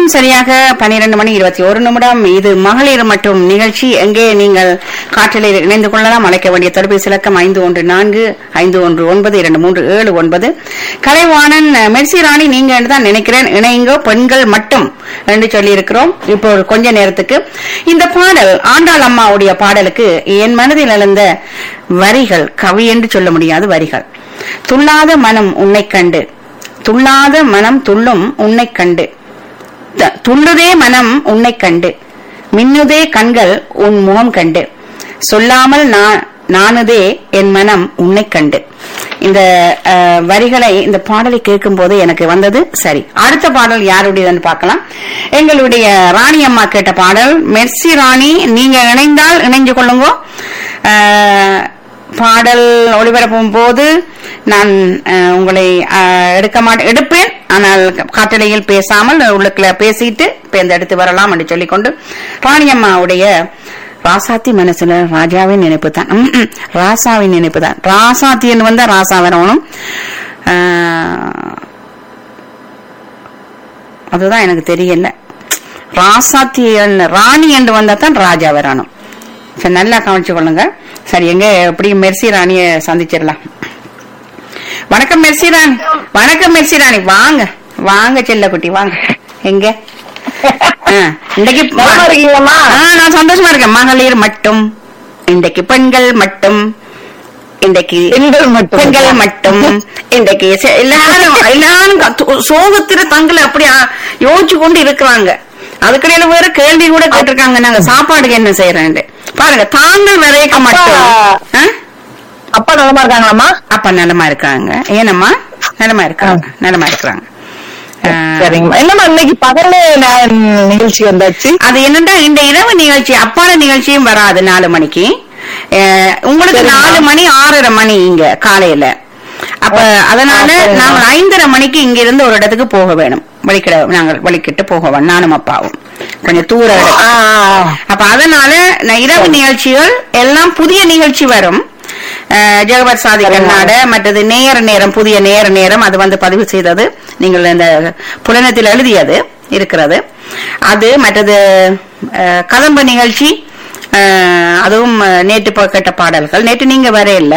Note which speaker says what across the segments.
Speaker 1: நேரம் சரியாக பன்னிரண்டு மணி இருபத்தி ஒரு நிமிடம் இது மகளிர் மற்றும் நிகழ்ச்சி எங்கே நீங்கள் காற்றில் இணைந்து கொள்ளலாம் அழைக்க வேண்டிய தொலைபேசி இலக்கம் ஐந்து ஒன்று நான்கு ஐந்து ஒன்று ஒன்பது இரண்டு மூன்று ஏழு ஒன்பது கலைவாணன் மெர்சி ராணி நீங்க என்று தான் நினைக்கிறேன் இணைங்கோ பெண்கள் மட்டும் என்று சொல்லி இருக்கிறோம் இப்போ ஒரு கொஞ்ச நேரத்துக்கு இந்த பாடல் ஆண்டாள் அம்மாவுடைய பாடலுக்கு என் மனதில் எழுந்த வரிகள் கவி என்று சொல்ல முடியாது வரிகள் துள்ளாத மனம் உன்னை கண்டு துள்ளாத மனம் துள்ளும் உன்னை கண்டு த- துள்ளுதே மனம் உன்னை கண்டு மின்னுதே கண்கள் உன் முகம் கண்டு சொல்லாமல் நான் நானுதே என் மனம் உன்னை கண்டு இந்த அஹ், வரிகளை இந்த பாடலை கேட்கும் போது எனக்கு வந்தது சரி அடுத்த பாடல் யாருடையதுன்னு பார்க்கலாம் எங்களுடைய ராணி அம்மா கேட்ட பாடல் மெர்சி ராணி நீங்க இணைந்தால் இணைஞ்சு கொள்ளுங்க அஹ், பாடல் ஒளிபரப்பும் போது நான் அஹ், உங்களை அஹ், எடுக்க மாட்டேன் எடுப்பேன் ஆனால் காட்டலையில் பேசாமல் உள்ளுக்குள்ள பேசிட்டு பேர்ந்து எடுத்து வரலாம் என்று சொல்லிக்கொண்டு ராணியம்மாவுடைய ராசாத்தி மனசுல ராஜாவின் நினைப்பு தான் ம், ம், ராசாவின் நினைப்பு தான் ராசாத்தின்னு வந்தா ராசா வரணும் அஹ், அதுதான் எனக்கு தெரியல ராசாத்தி ராணி என்று வந்தா தான் ராஜா வரணும் சரி நல்லா கவனிச்சு கொள்ளுங்க சரி எங்க எப்படி மெர்சி ராணிய சந்திச்சிடலாம் வணக்கம் மெர்சி ராணி வணக்கம் மெர்சி ராணி வாங்க வாங்க செல்லக்குட்டி வாங்க எங்க ஆ, இன்றைக்கு
Speaker 2: நலமா இருக்கீங்களாம்மா?
Speaker 1: ஆ, நான் சந்தோஷமா இருக்கேன் மகளிர் மட்டும் இன்றைக்கு பெண்கள் மட்டும் இன்றைக்கு
Speaker 2: பெண்கள் மட்டும்.
Speaker 1: பெண்கள் மட்டும் இன்றைக்கு செ- எல்லாரும் எல்லாரும் கத்து- சோகத்துல தங்களை அப்படி ஆ- யோசிச்சு கொண்டு இருக்கிறாங்க அதுக்கடையில வேற கேள்வி கூட கேட்டிருக்காங்க நாங்க சாப்பாடுக்கு என்ன செய்யறேன் பாருங்க தாங்கள் விரைக்க மட்டும் ஆ?
Speaker 2: அப்பா நலமா இருக்காங்களாம்மா
Speaker 1: அப்பா நலமா இருக்காங்க ஏனம்மா நலமா இருக்காங்க நலமா இருக்கிறாங்க ஆ,
Speaker 2: சரிங்கம்மா என்னம்மா இன்னைக்கு பகல்ல நான் நிகழ்ச்சி வந்தாச்சு
Speaker 1: அது என்னன்னா இந்த இரவு நிகழ்ச்சி அப்பாட நிகழ்ச்சியும் வராது நாலு மணிக்கு அஹ், உங்களுக்கு
Speaker 2: சரிம்மா.
Speaker 1: நாலு மணி ஆறரை மணி இங்க காலையில அப்ப அதனால
Speaker 2: ஆ, சரிம்மா.
Speaker 1: நாங்கள் ஐந்தரை மணிக்கு இங்க இருந்து ஒரு இடத்துக்கு போக வேணும் வலிக்கிட நாங்கள் வலிக்கிட்டு போகவோம் நானும் அப்பாவும் கொஞ்சம் தூர இடம்.
Speaker 2: ஆ, ஆ,
Speaker 1: அப்ப அதனால நான் இரவு நிகழ்ச்சிகள் எல்லாம் புதிய நிகழ்ச்சி வரும் அஹ், ஜெகபர் சாதி கண்ணாட மற்றது நேர நேரம் புதிய நேர நேரம் அது வந்து பதிவு செய்தது நீங்கள் இந்த புலனத்தில் எழுதியது இருக்கிறது அது மற்றது அஹ், கதம்ப நிகழ்ச்சி அஹ், அதுவும் அஹ், நேற்று ப- கேட்ட பாடல்கள் நேற்று நீங்க வர இல்ல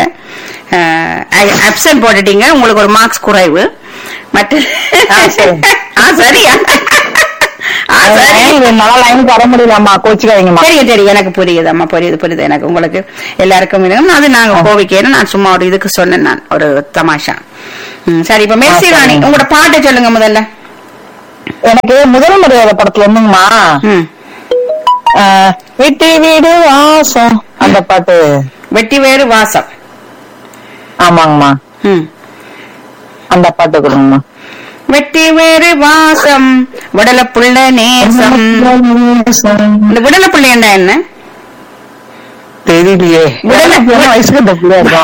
Speaker 1: அப்சன்ட் போட்டுட்டீங்க உங்களுக்கு ஒரு மார்க்ஸ் குறைவு மற்ற
Speaker 2: ஆ, சரி.
Speaker 1: ஆ சரியா ஆ, சரி
Speaker 2: இது நல்லா லைன் வர முடியலம்மா கோச்சுக்காதீங்கம்மா
Speaker 1: தெரியும் தெரியும் எனக்கு புரியுது அம்மா புரியுது புரியுது எனக்கு உங்களுக்கு எல்லாருக்கும் வேணும். அது நாங்க கோவிக்கிறோம் நான் சும்மா ஒரு இதுக்கு சொன்னேன் நான் ஒரு தமாஷா ம், சரி இப்ப மெர்சி
Speaker 2: ஆ,
Speaker 1: ராணி
Speaker 2: சரிங்க.
Speaker 1: உங்களோட பாட்டை சொல்லுங்க முதல்ல
Speaker 2: எனக்கு முதல் மரியாதை படத்துல இருந்துங்கம்மா
Speaker 1: ம்
Speaker 2: ஆ, விட்டு வீடு வாசம் அந்த பாட்டு
Speaker 1: வெட்டி வேறு வாசம்
Speaker 2: ஆமாங்கம்மா
Speaker 1: ம்
Speaker 2: அந்த பாட்டு கொடுங்கம்மா
Speaker 1: வெட்டி வேறு வாசம் விடல புள்ள நேசம் இந்த விடல புள்ளையண்டா என்ன
Speaker 2: தெரியலையே
Speaker 1: விடல-
Speaker 2: என்ன வயசுக்கு இந்த பிள்ளையா இருக்கும்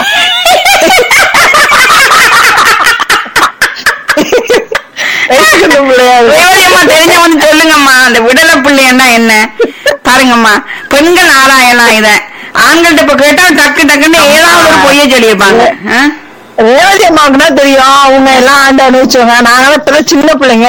Speaker 2: வயசுக்கு இந்த பிள்ளையா இருக்கும்
Speaker 1: ரேவதியம்மா தெரிஞ்ச வந்து சொல்லுங்கம்மா அந்த விடல புள்ளையண்டா என்ன பாருங்கம்மா பெண்கள் ஆராயலாம் இத ஆண்கள்ட்ட இப்ப கேட்டா டக்கு டக்குன்னு ஏதாவது ஒரு பொய்ய சொல்லியிருப்பாங்க ஆ?
Speaker 2: ரேவதி அம்மாவுக்கு தான் தெரியும் அவங்க எல்லாம் ஆண்டு அனுபவிச்சவங்க நாங்களாம் இப்பதான் சின்ன பிள்ளைங்க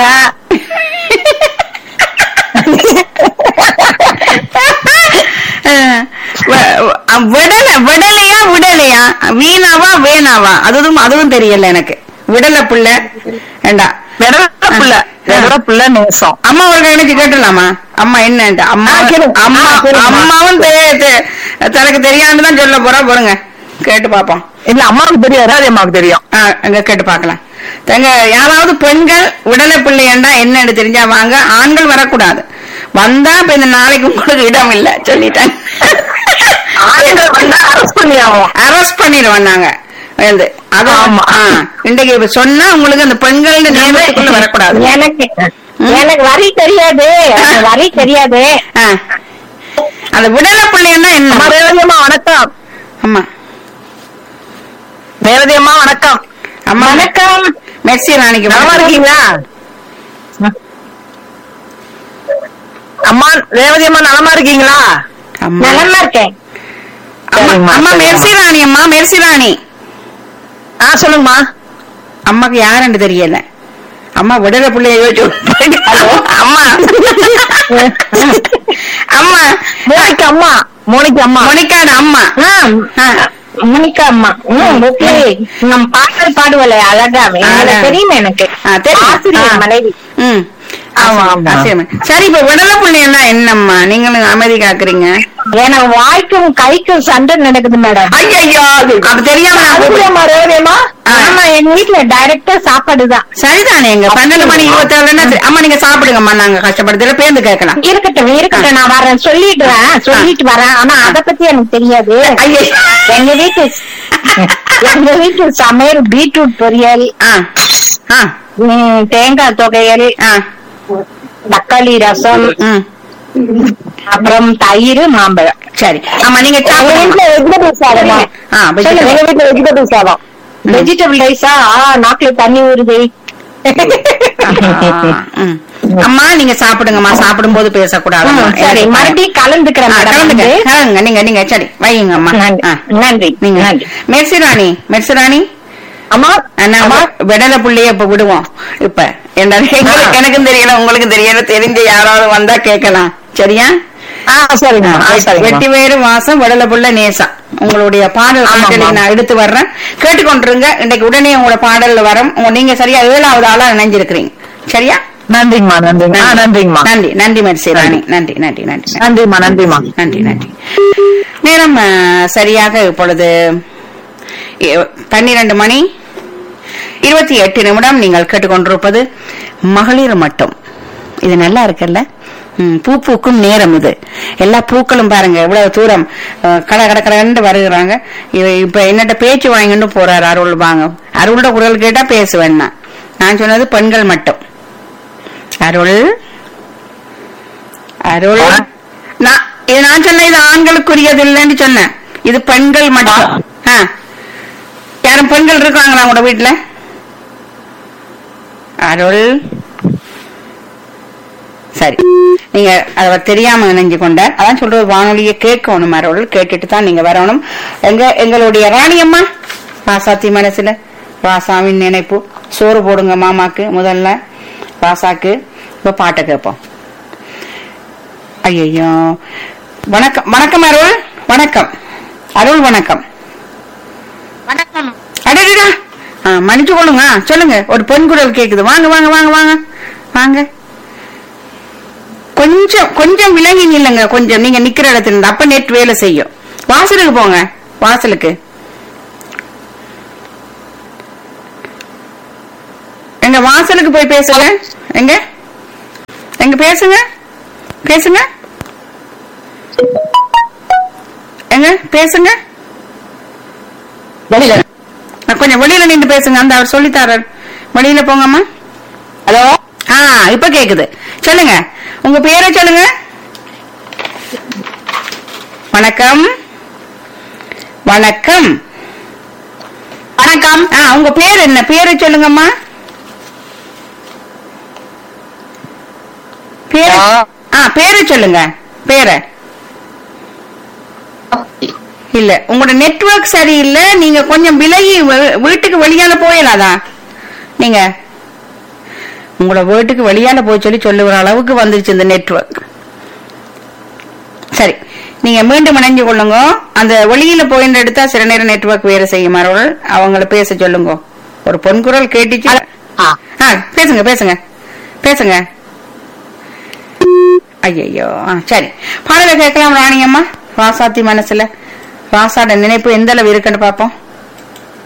Speaker 1: அஹ் வ- வ- விடல விடலையா விடலையா வீணாவா வேணாவா அதுவும் அதுவும் தெரியல எனக்கு விடல புள்ள ஏண்டா
Speaker 2: விடல பிள்ளை விடல பிள்ளை நேசம்
Speaker 1: அம்மா ஒரு கணக்கு கேட்டலாமா அம்மா என்னன்ட்டு அம்மா
Speaker 2: ஆ, கேளுங்க.
Speaker 1: அம்மா
Speaker 2: ஆ, கேளுங்கம்மா.
Speaker 1: அம்மாவும் தெ- தெ- தனக்கு தெரியாதுன்னு தான் சொல்ல போறா பாருங்க கேட்டு பாப்போம்
Speaker 2: இல்ல அம்மாவுக்கு தெரியும் ரேவதி அம்மாவுக்கு தெரியும்
Speaker 1: ஆ, அங்க கேட்டு பார்க்கலாம் தங்க யாராவது பெண்கள் உடலை பிள்ளையண்டா என்னன்னு தெரிஞ்சா வாங்க ஆண்கள் வரக்கூடாது வந்தா இப்ப இந்த நாளைக்கு உங்களுக்கு இடம் இல்ல சொல்லிட்டாங்க
Speaker 2: ஆண்கள் வந்தா அரெஸ்ட் பண்ணி ஆகும்
Speaker 1: அரெஸ்ட் பண்ணிடுவோம் நாங்க வந்து அது
Speaker 2: ஆமா.
Speaker 1: ஆ, இன்றைக்கு இப்ப சொன்னா உங்களுக்கு அந்த பெண்கள் நியமனத்துக்குள்ள வரக்கூடாது
Speaker 3: எனக்கு எனக்கு வரி தெரியாது எனக்கு வரி தெரியாது
Speaker 1: ஆ. அந்த விடலை பிள்ளைன்னா என்ன
Speaker 2: அம்மா ரேவதி அம்மா வணக்கம்
Speaker 1: அம்மா
Speaker 2: ரேவதி அம்மா வணக்கம்
Speaker 1: அம்மா வணக்கம் மெர்சி ராணிக்கு
Speaker 2: நலமா
Speaker 1: வணக்கம்.
Speaker 2: இருக்கீங்களா அம்மா ரேவதி அம்மா நலமா இருக்கீங்களா
Speaker 1: அம்மா
Speaker 3: நலமா இருக்கேன்
Speaker 1: அம்மா
Speaker 2: சரிம்மா,
Speaker 1: அம்மா
Speaker 2: சரிம்மா.
Speaker 1: மெர்சி ராணி அம்மா மெர்சி ராணி
Speaker 2: ஆ சொல்லுங்கம்மா
Speaker 1: அம்மாக்கு யாருன்னு தெரியல அம்மா விடுற பிள்ளைய யோசிச்சு அம்மா அம்மா
Speaker 2: மோனிகா அம்மா மோனிகா அம்மா
Speaker 1: மொனிக்கான அம்மா ஆ.
Speaker 3: முனிக்கா அம்மா ம், ஓகே நம் பாடல் பாடுவல அழகா
Speaker 1: அழகா.
Speaker 3: எங்களுக்கு தெரியுமே எனக்கு
Speaker 1: ஆ, தெரியும்.
Speaker 3: ஆசிரியர்
Speaker 1: ஆ.
Speaker 3: மனைவி
Speaker 1: ம்
Speaker 2: ஆமா, ஆமா.
Speaker 1: சரி சரி இப்ப விடல புள்ளியன்னா என்னம்மா நீங்களும் அமைதி காக்குறீங்க
Speaker 3: எனக்கு வாய்க்கும் கைக்கும் சண்டை நடக்குது மேடம்
Speaker 1: ஐயோ அது தெரியாம நான் கூப்பிடுறேன்.
Speaker 2: அதுக்குமா ரேவதியம்மா
Speaker 1: ஆ.
Speaker 3: ஆமா எங்க வீட்டுல டைரக்டா சாப்பாடு தான்
Speaker 1: சரிதானே எங்க பன்னெண்டு மணி இருபத்தி ஏழுன்னா அம்மா நீங்க சாப்பிடுங்கம்மா நாங்க கஷ்டப்படுத்துல பேருந்து கேட்கலாம்
Speaker 3: இருக்கட்டும் இருக்கட்டும் நான் வரேன் சொல்லிடுறேன் சொல்லிட்டு வரேன் ஆனா அத பத்தி எனக்கு தெரியாது
Speaker 1: ஐயே.
Speaker 3: எங்க வீட்டு எங்க வீட்டு சமையல் பீட்ரூட் பொரியல்
Speaker 1: ஆ ஆ
Speaker 3: ம், தேங்காய் தொகையல்
Speaker 1: ஆ
Speaker 3: தக்காளி ரசம்
Speaker 1: ம்
Speaker 3: அப்புறம் தயிர் மாம்பழம்
Speaker 1: சரி ஆமா நீங்க
Speaker 2: எங்க
Speaker 1: சாப்பிடுங்க
Speaker 2: வீட்டுல வெஜிடபிள் சாதமா
Speaker 1: ஆ
Speaker 2: சொல்லுங்க,
Speaker 1: vegetable.
Speaker 2: எங்க வீட்டுல வெஜிடபிள் சாதம்
Speaker 3: வெஜிடபிள் ரைஸா நாக்குல தண்ணி ஊறுது
Speaker 1: ஆ, ம். அம்மா நீங்க சாப்பிடுங்கம்மா சாப்பிடும் போது பேசக்கூடாது
Speaker 3: ம், சரி மறுபடியும் கலந்துக்கிறேன் மேடம்
Speaker 1: கலந்துங்க
Speaker 3: வந்து.
Speaker 1: கலந்துங்க நீங்க நீங்க சரி வையுங்க அம்மா
Speaker 3: நன்றி
Speaker 1: ஆ.
Speaker 3: நன்றி
Speaker 1: நீங்க
Speaker 3: நன்றி
Speaker 1: மெர்சிராணி மெர்சிராணி
Speaker 2: அம்மா
Speaker 1: நாங்க விடல புள்ளைய இப்ப விடுவோம் இப்ப என்ன எங்களுக்கு- எனக்கும் தெரியல உங்களுக்கும் தெரியல தெரிஞ்ச யாராவது வந்தா கேட்கலாம் சரியா
Speaker 2: ஆ சரிங்கம்மா ஆ, சரிங்கம்மா.
Speaker 1: வெட்டி வேறு வாசம் விடல புள்ள நேசம் உங்களுடைய பாடல்
Speaker 2: ஆமாம்,
Speaker 1: காட்டலை
Speaker 2: ஆமாம்.
Speaker 1: நான் எடுத்து வர்றேன் கேட்டுக்கொண்டிருங்க இன்னைக்கு உடனே உங்களோட பாடல்ல வரும் உங்க- நீங்க சரியா ஏழாவது ஆளா நினைஞ்சிருக்கிறீங்க சரியா
Speaker 2: நன்றிங்கம்மா நன்றிங்க ஆ, நன்றிங்கம்மா
Speaker 1: நன்றி நன்றி மெர்சிராணி நன்றி நன்றி நன்றி நன்றி.
Speaker 2: நன்றிம்மா நன்றிம்மா
Speaker 1: நன்றி நன்றி நேரம் அஹ், சரியாக இப்பொழுது எ- பன்னிரண்டு மணி இருபத்தி எட்டு நிமிடம் நீங்கள் கேட்டுக்கொண்டிருப்பது மகளிர் மட்டும் இது நல்லா இருக்குல்ல ம், பூ பூக்கும் நேரம் இது எல்லா பூக்களும் பாருங்க எவ்வளவு தூரம் அஹ், கட கட கடன்னு வருகிறாங்க இவ- இப்ப என்னட்ட பேச்சு வாங்கிட்டு போறாரு அருள் வாங்க அருளோட குரல் கேட்டா பேசுவேன் நான் நான் சொன்னது பெண்கள் மட்டும் அருள் அருள் நான் இது நான் சொன்ன இது ஆண்களுக்குரியது இல்லைன்னு சொன்னேன் இது பெண்கள் மட்டும் ஆ. யாரும் பெண்கள் இருக்காங்களா உங்களோட வீட்டுல அருள் சரி நீங்க அத தெரியாம நினைஞ்சு கொண்டார் அதான் சொல்றது வானொலியை கேட்கணும் அருள் கேட்டுட்டு தான் நீங்க வரணும் எங்க எங்களுடைய ராணியம்மா ராசாத்தி மனசுல ராசாவின் நினைப்பு சோறு போடுங்க மாமாக்கு முதல்ல ராசாக்கு இப்ப பாட்டை கேட்போம் ஐயோ வணக்கம் வணக்கம் அருள் வணக்கம் அருள் வணக்கம்
Speaker 3: வணக்கம்
Speaker 1: அடடா ஆ, மன்னிச்சு கொள்ளுங்க ஆ, சொல்லுங்க ஒரு பெண் குரல் கேக்குது வாங்க வாங்க வாங்க வாங்க வாங்க கொஞ்சம் கொஞ்சம் விலகி நில்லுங்க கொஞ்சம் நீங்க நிக்கிற இடத்துல இருந்து அப்ப நெட் வேலை செய்யும் வாசலுக்கு போங்க வாசலுக்கு எங்க வாசலுக்கு போய் பேசுங்க எங்க எங்க பேசுங்க பேசுங்க எங்க பேசுங்க
Speaker 2: வெளியில
Speaker 1: அஹ் கொஞ்சம் வெளியில நின்று பேசுங்க அந்த அவர் சொல்லித்தாரர் வெளியில போங்கம்மா
Speaker 2: ஹலோ
Speaker 1: ஆ இப்ப கேக்குது சொல்லுங்க உங்க பேரை சொல்லுங்க வணக்கம் வணக்கம் வணக்கம் ஆ உங்க பேர் என்ன பேரை சொல்லுங்கம்மா பேரு ஆ பேரை சொல்லுங்க பேரை இல்ல உங்களோட நெட்வொர்க் சரியில்லை நீங்க கொஞ்சம் விலகி வீ- வீட்டுக்கு வெளியால போயிடலாதா நீங்க உங்களோட வீட்டுக்கு வெளியால போய் சொல்லி சொல்லுகிற அளவுக்கு வந்துருச்சு இந்த நெட்வொர்க் சரி நீங்க மீண்டும் இணைஞ்சு கொள்ளுங்க அந்த வெளியில போயின்னு எடுத்தா சில நேரம் நெட்வொர்க் வேற செய்யும் அவர்கள் அவங்கள பேச சொல்லுங்க ஒரு பொன் குரல் கேட்டுச்சு
Speaker 2: ஆ.
Speaker 1: ஆ பேசுங்க பேசுங்க பேசுங்க ஐயோ சரி பாடலை கேட்கலாம் ராணியம்மா ராசாத்தி மனசுல ராசாட நினைப்பு எந்த அளவு இருக்குன்னு பாப்போம்